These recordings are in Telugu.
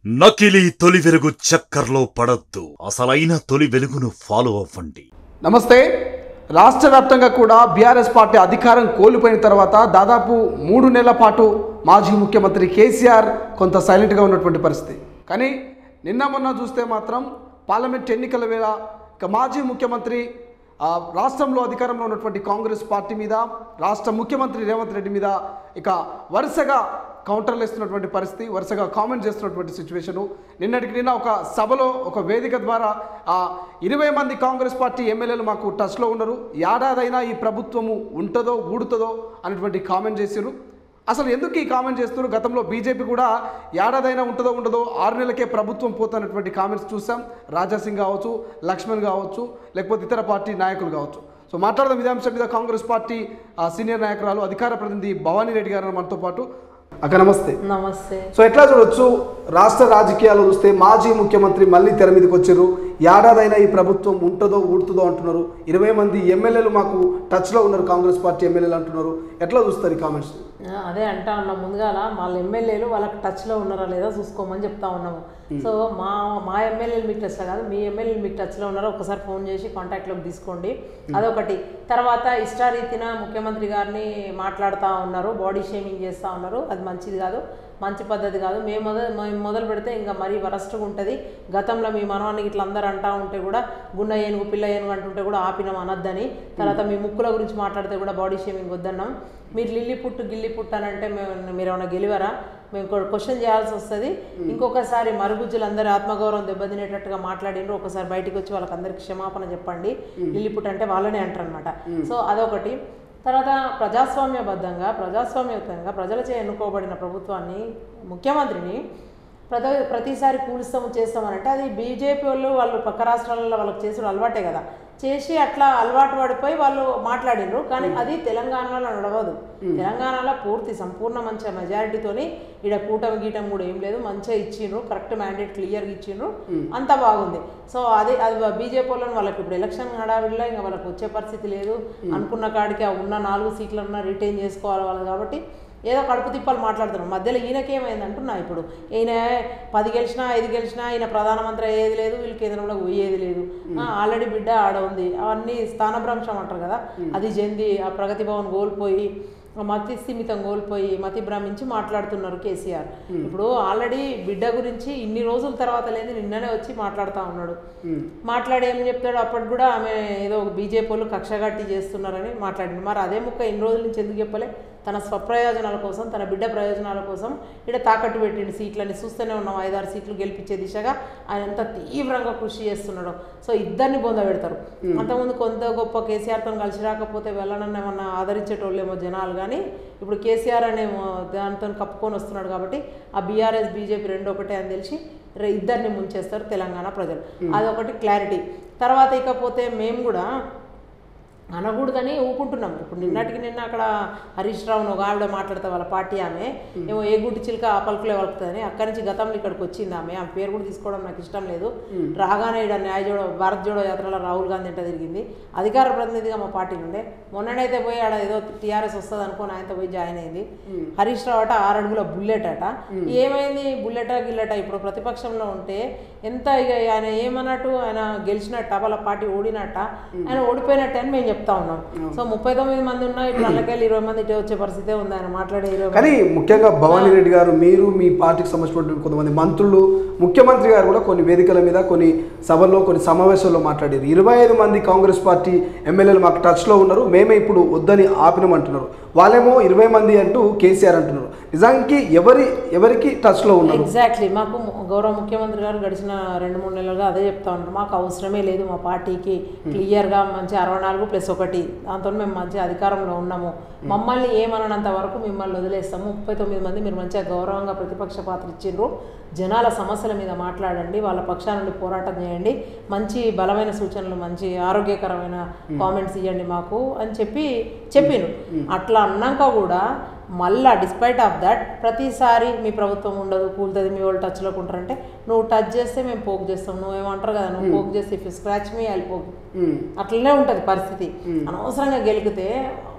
నకిలీ తొలి వెలుగు చక్కర్లో పడొద్దు అసలైన తొలి వెలుగును ఫాలో అవ్వండి నమస్తే రాష్ట్ర వ్యాప్తంగా కూడా బీఆర్ఎస్ పార్టీ అధికారం కోల్పోయిన తర్వాత దాదాపు మూడు నెలల పాటు మాజీ ముఖ్యమంత్రి కేసీఆర్ కొంత సైలెంట్గా ఉన్నటువంటి పరిస్థితి కానీ నిన్న మొన్న చూస్తే మాత్రం పార్లమెంట్ ఎన్నికల వేళ ఇక మాజీ ముఖ్యమంత్రి ఆ, రాష్ట్రంలో అధికారంలో ఉన్నటువంటి కాంగ్రెస్ పార్టీ మీద రాష్ట్ర ముఖ్యమంత్రి రేవంత్ రెడ్డి మీద ఇక వరుసగా కౌంటర్లు ఇస్తున్నటువంటి పరిస్థితి వరుసగా కామెంట్ చేస్తున్నటువంటి సిచ్యువేషను నిన్నటికి నిన్న ఒక సభలో ఒక వేదిక ద్వారా ఆ ఇరవై మంది కాంగ్రెస్ పార్టీ ఎమ్మెల్యేలు మాకు టచ్లో ఉన్నారు ఏడాదైనా ఈ ప్రభుత్వము ఉంటుందో ఊడుతుందో అనేటువంటి కామెంట్ చేశారు అసలు ఎందుకు ఈ కామెంట్ చేస్తున్నారు గతంలో బీజేపీ కూడా ఏడాదైనా ఉంటుందో ఉండదో ఆరు నెలలకే ప్రభుత్వం పోతున్నటువంటి కామెంట్స్ చూసాం రాజాసింగ్ కావచ్చు లక్ష్మణ్ కావచ్చు లేకపోతే ఇతర పార్టీ నాయకులు కావచ్చు సో మాట్లాడదాం ఇదే అంశం మీద కాంగ్రెస్ పార్టీ ఆ, సీనియర్ నాయకురాలు అధికార ప్రతినిధి భవానీ రెడ్డి గారు మనతో పాటు అక్క నమస్తే నమస్తే సో ఎట్లా చూడొచ్చు రాష్ట్ర రాజకీయాలు చూస్తే మాజీ ముఖ్యమంత్రి మళ్ళీ తెర మీదకి వచ్చారు ఏడాదైనా ఈ ప్రభుత్వం ఉంటుందో ఊడుతుందో అంటున్నారు ఇరవై మంది ఎమ్మెల్యేలు మాకు టచ్లో ఉన్నారు కాంగ్రెస్ పార్టీ ఎమ్మెల్యేలు అంటున్నారు ఎట్లా చూస్తారు ఈ కామెంట్స్ ఆ, అదే అంటా ఉన్నాం ముందుగాల వాళ్ళ ఎమ్మెల్యేలు వాళ్ళకి టచ్లో ఉన్నారా లేదా చూసుకోమని చెప్తా ఉన్నాము సో మా మా ఎమ్మెల్యేలు మీకు టచ్లో కాదు మీ ఎమ్మెల్యేలు మీకు టచ్లో ఉన్నారో ఒకసారి ఫోన్ చేసి కాంటాక్ట్లోకి తీసుకోండి అదొకటి తర్వాత ఇష్టారీతిన ముఖ్యమంత్రి గారిని మాట్లాడుతూ ఉన్నారు బాడీ షేమింగ్ చేస్తూ ఉన్నారు అది మంచిది కాదు మంచి పద్ధతి కాదు మేము మొదలు మేము మొదలు పెడితే ఇంకా మరీ వరస్ట్గా ఉంటుంది గతంలో మీ మనవానికి ఇట్లా అందరూ అంటా ఉంటే కూడా గుండె ఏనుగు పిల్ల ఏనుగు అంటుంటే కూడా ఆపినాం అనొద్దని తర్వాత మీ ముక్కుల గురించి మాట్లాడితే కూడా బాడీ షేమింగ్ వద్దన్నాం మీరు లిల్లీ పుట్టు గిల్లి పుట్టు అని అంటే మేము మీరు ఏమైనా గెలివరా మేము క్వశ్చన్ చేయాల్సి వస్తుంది ఇంకొకసారి మరుగుజ్జులు అందరి ఆత్మగౌరవం దెబ్బతినేటట్టుగా మాట్లాడినరు ఒకసారి బయటికి వచ్చి వాళ్ళకి అందరికి క్షమాపణ చెప్పండి లిల్లీ పుట్టు అంటే వాళ్ళనే అంటారు అనమాట సో అదొకటి తర్వాత ప్రజాస్వామ్యబద్ధంగా ప్రజాస్వామ్యయుతంగా ప్రజలచే ఎన్నుకోబడిన ప్రభుత్వాన్ని ముఖ్యమంత్రిని ప్రతి ప్రతిసారి కూలుస్తాము చేస్తామని అంటే అది బీజేపీ వాళ్ళు వాళ్ళు పక్క రాష్ట్రాలలో వాళ్ళకి చేసిన అలవాటే కదా చేసి అట్లా అలవాటు పడిపోయి వాళ్ళు మాట్లాడినరు కానీ అది తెలంగాణలో నడవదు తెలంగాణలో పూర్తి సంపూర్ణ మంచి మెజారిటీతోని ఈడ కూటమి గీటం కూడా ఏం లేదు మంచిగా ఇచ్చిండ్రు కరెక్ట్ మ్యాండేట్ క్లియర్గా ఇచ్చిండ్రు అంతా బాగుంది సో అది అది బీజేపీ వాళ్ళని వాళ్ళకి ఇప్పుడు ఎలక్షన్ హడావిడిలో ఇంకా వాళ్ళకి వచ్చే పరిస్థితి లేదు అనుకున్న కాడికి ఆ ఉన్న నాలుగు సీట్లన్నా రిటైన్ చేసుకోవాలి వాళ్ళు కాబట్టి ఏదో కడుపు తిప్పాలు మాట్లాడుతున్నాం మధ్యలో ఈయనకేమైంది అంటున్నా ఇప్పుడు ఈయన పది గెలిచినా ఐదు గెలిచినా ఈయన ప్రధానమంత్రి అయ్యేది లేదు వీళ్ళు కేంద్రంలో పోయేది లేదు ఆల్రెడీ బిడ్డ ఆడ ఉంది అవన్నీ స్థానభ్రంశం అంటారు కదా అది చెంది ఆ ప్రగతి భవన్ కోల్పోయి ఆ మతి స్థిమితం కోల్పోయి మతి భ్రమించి మాట్లాడుతున్నారు కేసీఆర్ ఇప్పుడు ఆల్రెడీ బిడ్డ గురించి ఇన్ని రోజుల తర్వాత లేదు నిన్ననే వచ్చి మాట్లాడుతూ ఉన్నాడు మాట్లాడి ఏం చెప్తాడు అప్పటి కూడా ఆమె ఏదో బీజేపీ వాళ్ళు కక్షగట్టి చేస్తున్నారని మాట్లాడింది మరి అదే ముక్క ఇన్ని రోజుల నుంచి ఎందుకు చెప్పలే తన స్వప్రయోజనాల కోసం తన బిడ్డ ప్రయోజనాల కోసం ఇక్కడ తాకట్టు పెట్టిండు సీట్లని చూస్తూనే ఉన్నాం ఐదారు సీట్లు గెలిపించే దిశగా ఆయన ఎంత తీవ్రంగా కృషి చేస్తున్నాడు సో ఇద్దరిని బొంద పెడతారు అంతకుముందు కొంత గొప్ప కేసీఆర్తో కలిసి రాకపోతే వెళ్ళనని ఏమన్నా ఆదరించేటోళ్ళేమో జనాలు కానీ ఇప్పుడు కేసీఆర్ అనే దాంతో కప్పుకొని వస్తున్నాడు కాబట్టి ఆ బీఆర్ఎస్ బీజేపీ రెండు ఒకటే అని తెలిసి రే- ఇద్దరిని ముంచేస్తారు తెలంగాణ ప్రజలు అదొకటి క్లారిటీ తర్వాత ఇకపోతే మేము కూడా అనకూడదని ఊపుకుంటున్నాం ఇప్పుడు నిన్నటికి నిన్న అక్కడ హరీష్ రావును ఒక ఆవిడ మాట్లాడితే వాళ్ళ పార్టీ ఆమె ఏమో ఏ గుడ్డి చిలుక ఆ పలుకులే వలుకుతుందని అక్కడి నుంచి గతంలో ఇక్కడికి వచ్చింది ఆమె ఆమె పేరు కూడా తీసుకోవడం నాకు ఇష్టం లేదు రాగానే ఇక్కడ న్యాయ జోడో భారత్ జోడో యాత్రలో రాహుల్ గాంధీ ఇంట తిరిగింది అధికార ప్రతినిధిగా మా పార్టీ నుండే మొన్ననైతే పోయి ఆడ ఏదో టీఆర్ఎస్ వస్తుంది అనుకోని ఆయనతో పోయి జాయిన్ అయింది హరీష్ రావు అట ఆరు అడుగుల బుల్లెట్ అట ఏమైంది బుల్లెట గిల్లెట ఇప్పుడు ప్రతిపక్షంలో ఉంటే ఎంత ఇక ఆయన ఏమన్నట్టు ఆయన గెలిచినట్ట వాళ్ళ పార్టీ ఓడినట్ట ఆయన ఓడిపోయినట్టు అని మేము చెప్తా ఉన్నాం సో ముప్పై తొమ్మిది మంది ఉన్నా ఇప్పుడు అల్లకెళ్ళి ఇరవై మంది ఇటే వచ్చే పరిస్థితే ఉంది ఆయన మాట్లాడే ఇరవై కానీ ముఖ్యంగా భవానీ రెడ్డి గారు మీరు మీ పార్టీకి సంబంధించినటువంటి కొంతమంది మంత్రులు ముఖ్యమంత్రి గారు కూడా కొన్ని వేదికల మీద కొన్ని సభల్లో కొన్ని సమావేశాల్లో మాట్లాడారు ఇరవై ఐదు మంది కాంగ్రెస్ పార్టీ ఎమ్మెల్యేలు మాకు టచ్లో ఉన్నారు మేమే ఇప్పుడు వద్దని ఆపినామంటున్నారు వాళ్ళేమో ఇరవై మంది అంటూ కేసీఆర్ అంటున్నారు నిజానికి ఎవరి ఎవరికి టచ్లో ఉన్నారు ఎగ్జాక్ట్లీ మాకు ము- గౌరవ ముఖ్యమంత్రి గారు గడిచిన రెండు మూడు నెలలుగా అదే చెప్తా ఉంటారు మాకు అవసరమే లేదు మా పార్టీకి క్లియర్గా మంచి అరవై నాలుగు ప్లస్ ఒకటి దాంతో మేము మంచి అధికారంలో ఉన్నాము మమ్మల్ని ఏమననంత వరకు మిమ్మల్ని వదిలేస్తాము ముప్పై తొమ్మిది మంది మీరు మంచిగా గౌరవంగా ప్రతిపక్ష పాత్ర ఇచ్చిండ్రు జనాల సమస్యల మీద మాట్లాడండి వాళ్ళ పక్షాల నుండి పోరాటం చేయండి మంచి బలమైన సూచనలు మంచి ఆరోగ్యకరమైన కామెంట్స్ ఇవ్వండి మాకు అని చెప్పి చెప్పిండ్రు అట్లా అన్నాక కూడా మళ్ళా డిస్పైట్ ఆఫ్ దట్ ప్రతిసారి మీ ప్రభుత్వం ఉండదు కూలుతుంది మీ వాళ్ళు టచ్లోకి ఉంటారంటే నువ్వు టచ్ చేస్తే మేము పోక్ చేస్తాం నువ్వేమంటారు కదా నువ్వు పోక్ చేస్తే ఇఫ్ స్క్రాచ్ మీ అది పోక్ ఉమ్. అట్లనే ఉంటుంది పరిస్థితి అనవసరంగా గెలికితే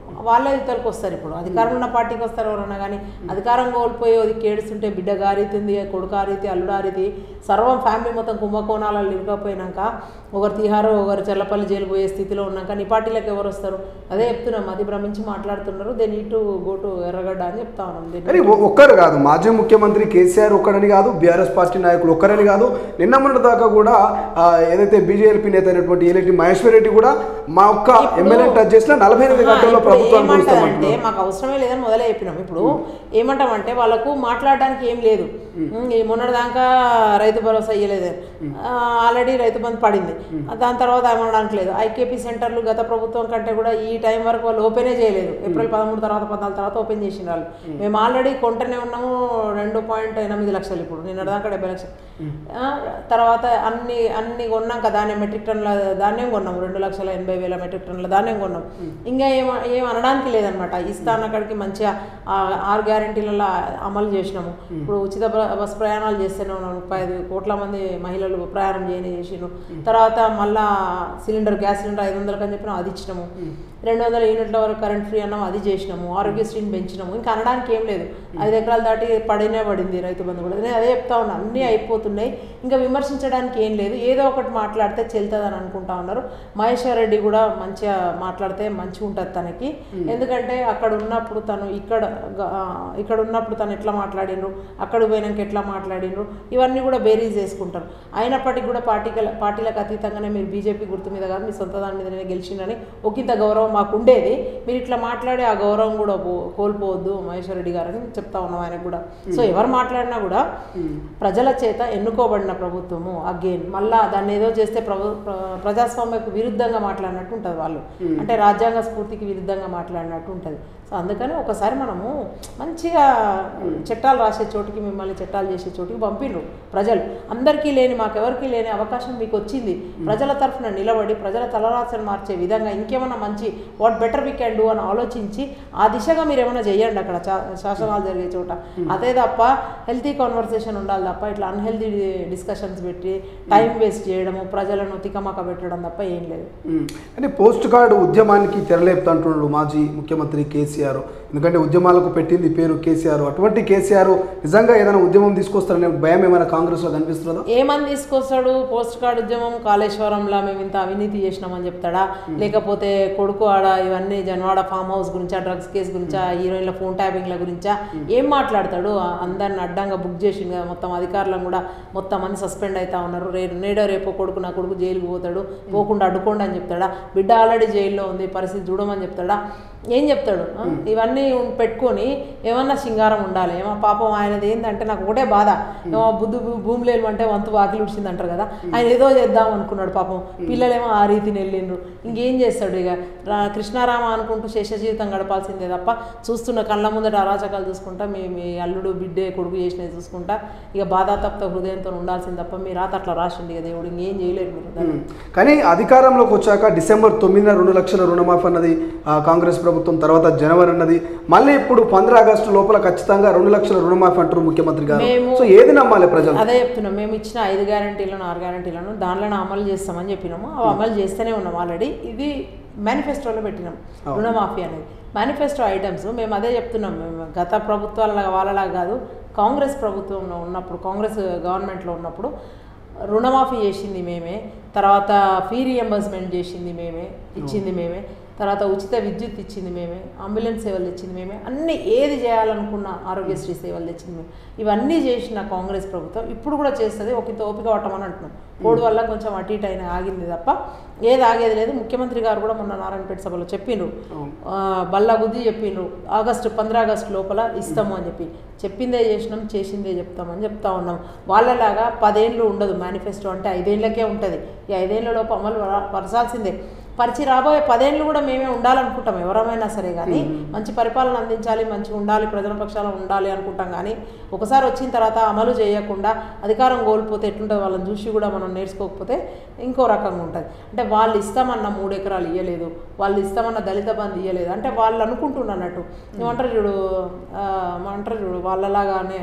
వాళ్ళే ఇతరులకు వస్తారు ఇప్పుడు అధికారం ఉన్న పార్టీకి వస్తారు ఎవరన్నా కానీ అధికారం కోల్పోయి అది కేడుస్తుంటే బిడ్డ గారితుంది కొడుకు ఆరీతి అల్లుడు ఆరీతి సర్వం ఫ్యామిలీ మొత్తం కుంభకోణాలలో ఇరుకపోయినాక ఒకరు తిహారు ఒకరు చెల్లపల్లి జైలు పోయే స్థితిలో ఉన్నాక నీ పార్టీలకు ఎవరు వస్తారు అదే చెప్తున్నాం అది భ్రమించి మాట్లాడుతున్నారు they need to go to Erragadda అని చెప్తా ఉన్నాం దీన్ని కానీ ఒ- ఒక్కరు కాదు మాజీ ముఖ్యమంత్రి కేసీఆర్ ఒక్కడని కాదు బీఆర్ఎస్ పార్టీ నాయకులు ఒక్కరని కాదు నిన్న మొన్నటి దాకా కూడా ఆ, ఏదైతే బీజేపీ నేత అయినటువంటి ఏలెట్టి మహేశ్వర్ రెడ్డి కూడా మా ఒక్క ఎమ్మెల్యే టచ్ చేసిన నలభై ఎనిమిది ఆ, గంటల్లో ఇప్పుడు ప్రభుత్వాన్ని ఏమంటారంటే కూలుస్తామంటున్నారు మాకు అవసరమే లేదని మొదలే చెప్పినాం ఇప్పుడు ఏమంటామంటే వాళ్ళకు మాట్లాడడానికి ఏం లేదు ఉమ్, ఈ మొన్నటిదాకా రైతు భరోసా ఇయ్యలేదు ఆల్రెడీ రైతు బంధు పడింది దాని తర్వాత ఏమనడానికి లేదు ఐకేపీ సెంటర్లు గత ప్రభుత్వం కంటే కూడా ఈ టైం వరకు వాళ్ళు ఓపెనే చేయలేదు ఏప్రిల్ పదమూడు తర్వాత పద్నాలుగు తర్వాత ఓపెన్ చేసిన వాళ్ళు మేము ఆల్రెడీ కొంటనే ఉన్నాము రెండు పాయింట్ ఎనిమిది లక్షలు ఇప్పుడు నిన్న దాకా డెబ్బై లక్షలు ఆ, తర్వాత అన్ని అన్ని కొన్నాక ధాన్యం మెట్రిక్ టన్నుల ధాన్యం కొన్నాము రెండు లక్షల ఎనభై వేల మెట్రిక్ టన్నుల ధాన్యం కొన్నాం ఇంకా ఏం ఏం అనడానికి లేదనమాట ఇస్తాను అక్కడికి మంచిగా ఆ ఆరు గ్యారంటీలలో అమలు చేసినాము ఇప్పుడు ఉచిత బ- బస్ ప్రయాణాలు చేస్తూనే ఉన్నాం ముప్పై ఐదు కోట్ల మంది మహిళలు ప్రయాణం చేయని చేసినాం తర్వాత మళ్ళా సిలిండర్ గ్యాస్ సిలిండర్ ఐదు వందలకి అని చెప్పినాం అది ఇచ్చినాము రెండు వందల యూనిట్ల వరకు కరెంట్ ఫ్రీ అన్నాం అది చేసినాము ఆరోగ్యశ్రీని పెంచినాము ఇంకా అనడానికి ఏం లేదు ఐదు ఎకరాలు దాటి పడినే పడింది రైతు బంధు కూడా నేను అదే చెప్తా ఉన్నా అన్నీ అయిపోతున్నాయి ఇంకా విమర్శించడానికి ఏం లేదు ఏదో ఒకటి మాట్లాడితే చెల్తుందని అనుకుంటా ఉన్నారు మహేశ్వర్ రెడ్డి కూడా మంచిగా మాట్లాడితే మంచిగా ఉంటుంది తనకి ఎందుకంటే అక్కడ ఉన్నప్పుడు తను ఇక్కడ గ- ఆ, ఇక్కడ ఉన్నప్పుడు తను ఎట్లా మాట్లాడిండ్రు అక్కడ పోయినాక ఎట్లా మాట్లాడిండ్రు ఇవన్నీ కూడా బేరీజ్ చేసుకుంటారు అయినప్పటికీ కూడా పార్టీకి పార్టీలకు అతీతంగానే మీరు బీజేపీ గుర్తు మీద కాదు మీ సొంత దాని మీదనే గెలిచిందని ఒకంత గౌరవం మాకు ఉండేది మీరు ఇట్లా మాట్లాడి ఆ గౌరవం కూడా పో- కోల్పోవద్దు మహేశ్వర్ రెడ్డి గారని చెప్తా ఉన్నాం ఆయనకు కూడా సో ఎవరు మాట్లాడినా కూడా ప్రజల చేత ఎన్నుకోబడిన ప్రభుత్వము అగైన్ మళ్ళా దాన్ని ఏదో చేస్తే ప్రభు ప్ర- ప్రజాస్వామ్యకు విరుద్ధంగా మాట్లాడినట్టు ఉంటుంది వాళ్ళు అంటే రాజ్యాంగ స్ఫూర్తికి విరుద్ధంగా మాట్లాడినట్టు ఉంటుంది సో అందుకని ఒకసారి మనము మంచిగా చట్టాలు రాసే చోటికి మిమ్మల్ని చట్టాలు చేసే చోటికి పంపిండ్రు ప్రజలు అందరికీ లేని మాకెవరికి లేని అవకాశం మీకు వచ్చింది ప్రజల తరఫున నిలబడి ప్రజల తలరాశను మార్చే విధంగా ఇంకేమైనా మంచి what better we can do అని ఆలోచించి ఆ దిశగా మీరు ఏమైనా చేయండి అక్కడ చా- శాసనాలు జరిగే చోట అదే తప్ప హెల్తీ కాన్వర్సేషన్ ఉండాలి తప్ప ఇట్లా అన్హెల్తీ డిస్కషన్స్ పెట్టి టైం వేస్ట్ చేయడము ప్రజలను తికమక పెట్టడం తప్ప ఏం లేదు ఉమ్. కానీ పోస్ట్ కార్డు ఉద్యమానికి తెరలేపుతంటున్నాడు మాజీ ముఖ్యమంత్రి కేసీఆర్ ఎందుకంటే ఉద్యమాలకు పెట్టింది పేరు కేసీఆర్ అటువంటి కేసీఆర్ నిజంగా ఏదైనా ఉద్యమం తీసుకొస్తారనే భయం ఏమైనా కాంగ్రెస్లో కనిపిస్తుందా ఏమని తీసుకొస్తాడు పోస్ట్ కార్డ్ ఉద్యమం కాళేశ్వరంలో మేము ఇంత అవినీతి చేసినామని చెప్తాడా లేకపోతే కొడుకు ఆడ ఇవన్నీ జన్వాడ ఫామ్ హౌస్ గురించా డ్రగ్స్ కేసు గురించా హీరోయిన్ల ఫోన్ ట్యాపింగ్ల గురించా ఏం మాట్లాడతాడు ఆ అందరిని అడ్డంగా బుక్ చేసింది కదా మొత్తం అధికారులను కూడా మొత్తం మంది సస్పెండ్ అవుతా ఉన్నారు రే నేడో రేపో కొడుకు నా కొడుకు జైలుకి పోతాడు పోకుండా అడ్డుకోండి అని చెప్తాడా బిడ్డ ఆల్రెడీ జైల్లో ఉంది పరిస్థితి చూడమని చెప్తాడా ఏం చెప్తాడు ఆ? ఇవన్నీ ఉం- పెట్టుకొని ఏమన్నా సింగారం ఉండాలి ఏమో పాపం ఆయనది ఏంటంటే నాకు ఒకటే బాధ ఏమో బుద్ధు భూ- భూమి లేని అంటే వంతు వాకిలి ఉడిచింది అంటారు కదా ఆయన ఏదో చేద్దాం అనుకున్నాడు పాపం పిల్లలేమో ఆ రీతిని వెళ్ళిండ్రు ఇంకేం చేస్తాడు ఇక రా- కృష్ణారామ అనుకుంటూ శేష జీవితం గడపాల్సిందే తప్ప చూస్తున్న కళ్ళ ముందట అరాచకాలు చూసుకుంటా మీ మీ అల్లుడు బిడ్డే కొడుకు చేసినవి చూసుకుంటా ఇక బాధాతప్త హృదయంతో ఉండాల్సింది తప్ప మీ రాత అట్లా రాసిండి ఇక దేవుడు ఇంకేం చేయలేరు మీరు దాన్ని. ఉమ్. కానీ అధికారంలోకి వచ్చాక డిసెంబర్ తొమ్మిదిన రెండు లక్షల రుణమాఫీ అన్నది ఆ, కాంగ్రెస్ ప్రభుత్వం తర్వాత జనవరి అన్నది మళ్ళీ ఇప్పుడు పంద్ర ఆగస్టు లోపల ఖచ్చితంగా రెండు లక్షల రుణమాఫీ అంటారు ముఖ్యమంత్రి గారు మేము- సో ఏది నమ్మాలి ప్రజలు అదే చెప్తున్నాం మేము ఇచ్చిన ఐదు గ్యారంటీలను ఆరు గ్యారంటీలను దానిలో అమలు చేస్తామని చెప్పినాము అవి అమలు చేస్తూనే ఉన్నాం ఆల్రెడీ ఇది మేనిఫెస్టోలో పెట్టినాం రుణమాఫీ అనేది మేనిఫెస్టో ఐటమ్స్ మేము అదే చెప్తున్నాం మేము గత ప్రభుత్వాల వాళ్ళలాగా కాదు కాంగ్రెస్ ప్రభుత్వంలో ఉన్నప్పుడు కాంగ్రెస్ గవర్నమెంట్లో ఉన్నప్పుడు రుణమాఫీ చేసింది మేమే తర్వాత ఫీ రియంబర్స్మెంట్ చేసింది మేమే ఇచ్చింది మేమే తర్వాత ఉచిత విద్యుత్ ఇచ్చింది మేమే అంబులెన్స్ సేవలు తెచ్చింది మేమే అన్ని ఏది చేయాలనుకున్న ఆరోగ్యశ్రీ సేవలు తెచ్చింది మేము ఇవన్నీ చేసిన కాంగ్రెస్ ప్రభుత్వం ఇప్పుడు కూడా చేస్తుంది ఒక ఇంత ఓపిక పట్టమని అంటున్నాం కోడ్ వల్ల కొంచెం అటు ఇటు అయినా ఆగింది తప్ప ఏది ఆగేది లేదు ముఖ్యమంత్రి గారు కూడా మొన్న నారాయణపేట సభలో చెప్పిండ్రు ఆ, బల్లా బుద్ధి చెప్పిండ్రు ఆగస్టు పంద్ర ఆగస్టు లోపల ఇస్తాము అని చెప్పి చెప్పిందే చేసినాం చేసిందే చెప్తామని చెప్తా ఉన్నాం వాళ్ళలాగా పదేళ్ళు ఉండదు మేనిఫెస్టో అంటే ఐదేళ్లకే ఉంటుంది ఈ ఐదేళ్ల లోపు అమలు పర- పరచాల్సిందే పరిచి రాబోయే పదేళ్ళు కూడా మేమే ఉండాలనుకుంటాం ఎవరమైనా సరే కానీ మంచి పరిపాలన అందించాలి మంచిగా ఉండాలి ప్రజల పక్షాన ఉండాలి అనుకుంటాం కానీ ఒకసారి వచ్చిన తర్వాత అమలు చేయకుండా అధికారం కోల్పోతే ఎట్లుంటుంది వాళ్ళని చూసి కూడా మనం నేర్చుకోకపోతే ఇంకో రకంగా ఉంటుంది అంటే వాళ్ళు ఇస్తామన్న మూడు ఎకరాలు ఇవ్వలేదు వాళ్ళు ఇస్తామన్న దళిత బంధు ఇవ్వలేదు అంటే వాళ్ళు అనుకుంటున్నారు అన్నట్టు ఏమంటారు చూడు ఆ, ఏమంటారు చూడు వాళ్ళలాగానే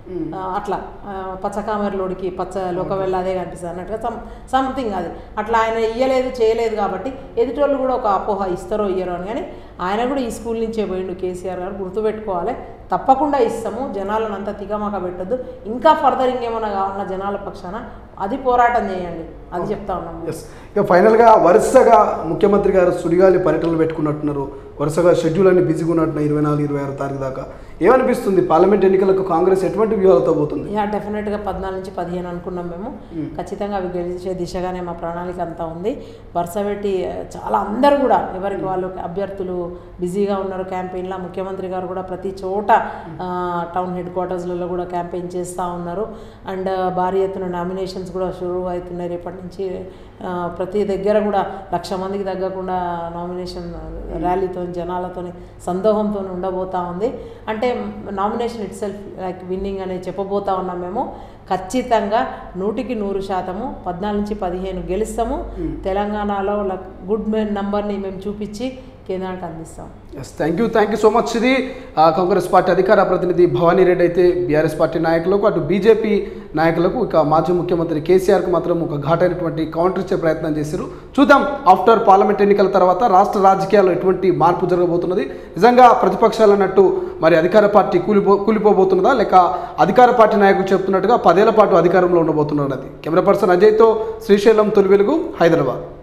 ఆ, అట్లా ఆ, పచ్చ కామెరలోడికి పచ్చ లోకవెళ్ళ అదే కనిపిస్తుంది అన్నట్టుగా సమ్ సంథింగ్ అది అట్లా ఆయన ఇయ్యలేదు చేయలేదు కాబట్టి ఎదుటోళ్ళు కూడా ఒక అపోహ ఇస్తారో ఇయ్యరో అని కానీ ఆయన కూడా ఈ స్కూల్ నుంచే పోయిండు కేసీఆర్ గారు గుర్తుపెట్టుకోవాలి తప్పకుండా ఇస్తాము జనాలను అంతా తిగమక పెట్టద్దు ఇంకా ఫర్దర్ ఇంకేమైనా కావాలన్నా జనాల పక్షాన అది పోరాటం చేయండి అది చెప్తా ఉన్నాము ఎస్ ఇక ఫైనల్గా వరుసగా ముఖ్యమంత్రి గారు సుడిగాలి పర్యటనలు పెట్టుకున్నట్టున్నారు వరుసగా షెడ్యూల్ అన్ని బిజీగా ఉన్నట్టున్నారు ఇరవై నాలుగు ఇరవై ఆరు తారీఖు దాకా ఏమనిపిస్తుంది పార్లమెంట్ ఎన్నికలకు కాంగ్రెస్ ఎటువంటి వ్యూహాలతో పోతుంది యా డెఫినెట్గా పద్నాలుగు నుంచి పదిహేను అనుకున్నాం మేము ఖచ్చితంగా అవి గెలిచే దిశగానే మా ప్రణాళిక అంతా ఉంది వరుస పెట్టి ఆ, చాలా అందరూ కూడా ఎవరికి వాళ్ళు అభ్యర్థులు బిజీగా ఉన్నారు క్యాంపెయిన్లో ముఖ్యమంత్రి గారు కూడా ప్రతి చోట ఆ, టౌన్ హెడ్ క్వార్టర్స్లలో కూడా క్యాంపెయిన్ చేస్తూ ఉన్నారు అండ్ భారీ ఎత్తున నామినేషన్స్ కూడా షురూ అవుతున్నాయి రేపటి నుంచి ఆ, ప్రతి దగ్గర కూడా లక్ష మందికి తగ్గకుండా నామినేషన్ ర్యాలీతో జనాలతో సందోహంతో ఉండబోతా ఉంది అంటే nomination itself like winning అనేది చెప్పబోతా ఉన్నాం మేము ఖచ్చితంగా నూటికి నూరు శాతము పద్నాలుగు నుంచి పదిహేను గెలుస్తాము తెలంగాణలో గుడ్ నంబర్ని మేము చూపించి కేంద్రానికి అందిస్తాం yes thank you thank you so much ఇది ఆ, కాంగ్రెస్ పార్టీ అధికార ప్రతినిధి భవానీ రెడ్డి అయితే బీఆర్ఎస్ పార్టీ నాయకులకు అటు బీజేపీ నాయకులకు ఇక మాజీ ముఖ్యమంత్రి కేసీఆర్కు మాత్రం ఒక ఘాటైనటువంటి కౌంటర్ ఇచ్చే ప్రయత్నం చేశారు చూద్దాం ఆఫ్టర్ పార్లమెంట్ ఎన్నికల తర్వాత రాష్ట్ర రాజకీయాల్లో ఎటువంటి మార్పు జరగబోతున్నది నిజంగా ప్రతిపక్షాలు అన్నట్టు మరి అధికార పార్టీ కూలిపో కూలిపోబోతున్నదా లేక అధికార పార్టీ నాయకులు చెప్తున్నట్టుగా పదేళ్ల పాటు అధికారంలో ఉండబోతున్నది కెమెరా పర్సన్ అజయ్తో శ్రీశైలం తొలి వెలుగు హైదరాబాద్